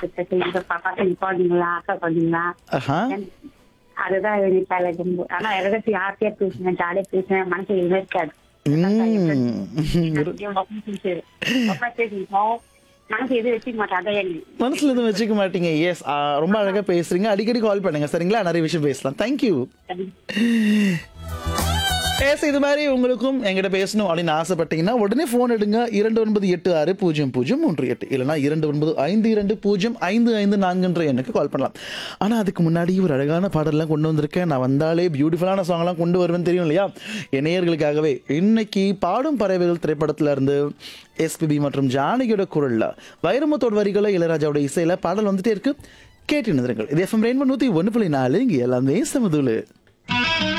இந்த பசங்க போனீங்களா அக்கா போனீங்களா ஆஹா அதுதான் எனக்கு வேலை ரொம்ப ஆனா எதாவது ஹாப்பியா பேசுவேன் ஜாலியா பேசுவேன் மனசு எதுவுமே இருக்காது ம். மனசு எதுவும் வச்சுக்க மாட்டேன் அதான் எனக்கு மனசுல எதுவும் வச்சுக்க மாட்டீங்க எஸ் ரொம்ப அழகா பேசுறீங்க அடிக்கடி கால் பண்ணுங்க சரிங்களா நிறைய விஷயம் பேசலாம் தேங்க்யூ பேச இது மாதிரி உங்களுக்கும் எங்கிட்ட பேசணும் அப்படின்னு ஆசைப்பட்டீங்கன்னா உடனே ஃபோன் எடுங்க இரண்டு ஒன்பது எட்டு ஆறு பூஜ்ஜியம் பூஜ்ஜியம் மூன்று எட்டு இல்லைனா இரண்டு ஒன்பது ஐந்து இரண்டு பூஜ்ஜியம் ஐந்து ஐந்து நான்குன்ற எண்ணுக்கு கால் பண்ணலாம் ஆனால் அதுக்கு முன்னாடி ஒரு அழகான பாடல்லாம் கொண்டு வந்திருக்கேன் நான் வந்தாலே பியூட்டிஃபுல்லான சாங்லாம் கொண்டு வருவேன் தெரியும் இல்லையா என் நேயர்களுக்காகவே இன்னைக்கு பாடும் பறவைகள் திரைப்படத்துல இருந்து எஸ்பிபி மற்றும் ஜானகியோட குரல்ல வைரமுத்தோட வரிகளை இளையராஜாவோட இசையில பாடல் வந்துட்டே இருக்கு கேட்டு நிறுங்கள் இது எஃப்எம் ரெயின்போ நூற்றி ஒன்று புள்ளி நாலு இங்கே எல்லாமே சமதுல